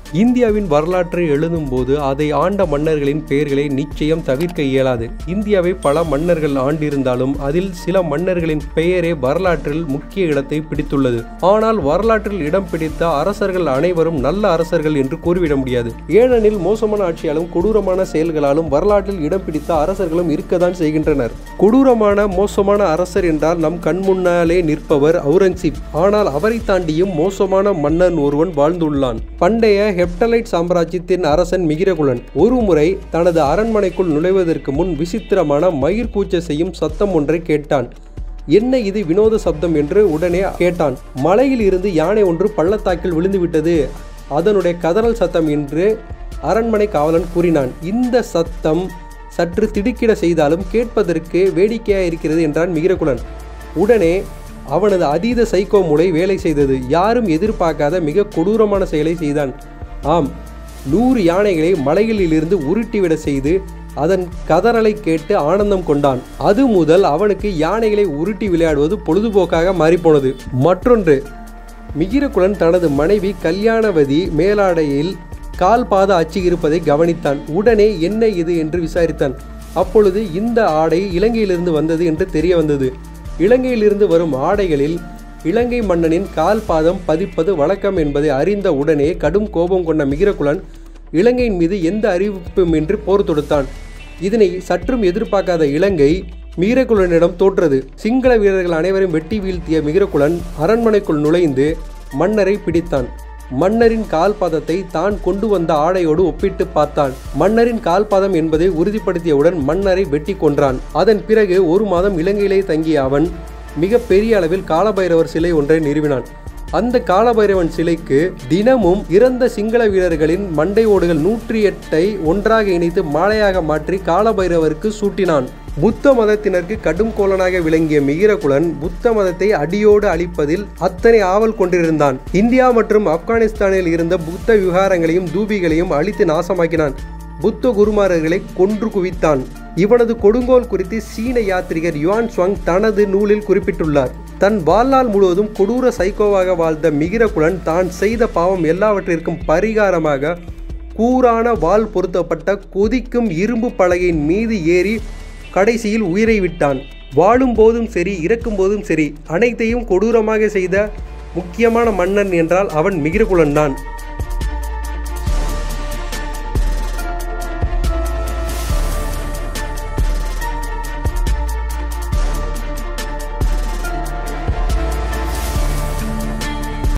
இந்தியாவின் வரலாற்றை எழுதும்போது அதை ஆண்ட மன்னர்களின் பெயர்களை நிச்சயம் தவிர்க்க இயலாது இந்தியாவை பல மன்னர்கள் ஆண்டிருந்தாலும் அதில் சில மன்னர்களின் பெயரே வரலாற்றில் முக்கிய இடத்தை பிடித்துள்ளது ஆனால் வரலாற்றில் இடம் பிடித்த அரசர்கள் அனைவரும் நல்ல அரசர்கள் என்று கூறிவிட முடியாது ஏனெனில் மோசமான ஆட்சியாலும் கொடூரமான செயல்களாலும் வரலாற்றில் இடம் பிடித்த அரசர்களும் இருக்கத்தான் செய்கின்றனர் கொடூரமான மோசமான அரசர் என்றால் நம் கண் முன்னாலே நிற்பவர் அவுரங்கசீப் ஆனால் அவரை தாண்டியும் மோசமான மன்னன் ஒருவன் வாழ்ந்துள்ளான் பண்டைய ஹெப்டலைட் சாம்ராஜ்யத்தின் அரசன் மிகிரகுலன் ஒரு முறை தனது அரண்மனைக்குள் நுழைவதற்கு முன் விசித்திரமான மயிர் கூச்ச செய்யும் சத்தம் ஒன்றை கேட்டான் என்ன இது வினோத சப்தம் என்று உடனே கேட்டான் மலையில் இருந்து யானை ஒன்று பள்ளத்தாக்கில் விழுந்துவிட்டது அதனுடைய கதறல் சத்தம் என்று அரண்மனை காவலன் கூறினான் இந்த சத்தம் சற்று திடுக்கிட செய்தாலும் கேட்பதற்கு வேடிக்கையாக இருக்கிறது என்றான் மிகிரகுலன் உடனே அவனது அதீத சைக்கோ மூளை வேலை செய்தது யாரும் எதிர்பார்க்காத மிக கொடூரமான செயலை செய்தான் ஆம் நூறு யானைகளை மலைகளிலிருந்து உருட்டிவிட செய்து அதன் கதறலை கேட்டு ஆனந்தம் கொண்டான் அது முதல் அவனுக்கு யானைகளை உருட்டி விளையாடுவது பொழுதுபோக்காக மாறிப்போனது மற்றொன்று மிகிரகுலன் தனது மனைவி கல்யாணவதி மேலாடையில் கால் பாத அச்சு இருப்பதை கவனித்தான் உடனே என்ன இது என்று விசாரித்தான் அப்பொழுது இந்த ஆடை இலங்கையிலிருந்து வந்தது என்று தெரிய வந்தது இலங்கையிலிருந்து வரும் ஆடைகளில் இலங்கை மன்னனின் கால் பாதம் பதிப்பது வழக்கம் என்பதை அறிந்த உடனே கடும் கோபம் கொண்ட மிகிரகுலன் இலங்கையின் மீது எந்த அறிவிப்புமின்றி போர் தொடுத்தான் இதனை சற்றும் எதிர்பார்க்காத இலங்கை மிகிரகுலனிடம் தோற்றது சிங்கள வீரர்கள் அனைவரையும் வெட்டி வீழ்த்திய மிகிரகுலன் அரண்மனைக்குள் நுழைந்து மன்னரை பிடித்தான் மன்னரின் கால்பாதத்தை தான் கொண்டு வந்த ஆடையோடு ஒப்பிட்டு பார்த்தான் மன்னரின் கால்பாதம் என்பதை உறுதிப்படுத்தியவுடன் மன்னரை வெட்டி கொன்றான் அதன் பிறகு ஒரு மாதம் இலங்கையிலே தங்கிய அவன் மிக பெரிய அளவில் காலபைரவர் சிலை ஒன்றை நிறுவினான் அந்த காலபைரவன் சிலைக்கு தினமும் இறந்த சிங்கள வீரர்களின் மண்டை ஓடுகள் நூற்றி எட்டை ஒன்றாக இணைத்து மாலையாக மாற்றி காலபைரவருக்கு சூட்டினான் புத்த மதத்தினருக்கு கடும் கோலனாக விளங்கிய மிகிரகுலன் புத்த மதத்தை அடியோடு அழிப்பதில் அத்தனை ஆவல் கொண்டிருந்தான் இந்தியா மற்றும் ஆப்கானிஸ்தானில் இருந்த புத்த விகாரங்களையும் தூபிகளையும் அழித்து நாசமாக்கினான் புத்த குருமாரர்களை கொன்று குவித்தான் இவனது கொடுங்கோல் குறித்து சீன யாத்ரிகர் யுவான் ஸ்வாங் தனது நூலில் குறிப்பிட்டுள்ளார் தன் வாழ்நாள் முழுவதும் கொடூர சைக்கோவாக வாழ்ந்த மிகிரகுலன் தான் செய்த பாவம் எல்லாவற்றிற்கும் பரிகாரமாக கூரான வாள் பொருத்தப்பட்ட கொதிக்கும் இரும்பு பலகையின் மீது ஏறி கடைசியில் உயிரை விட்டான் வாழும் போதும் சரி இறக்கும் போதும் சரி அனைத்தையும் கொடூரமாக செய்த முக்கியமான மன்னன் என்றால் அவன் மிகிரகுலன் தான்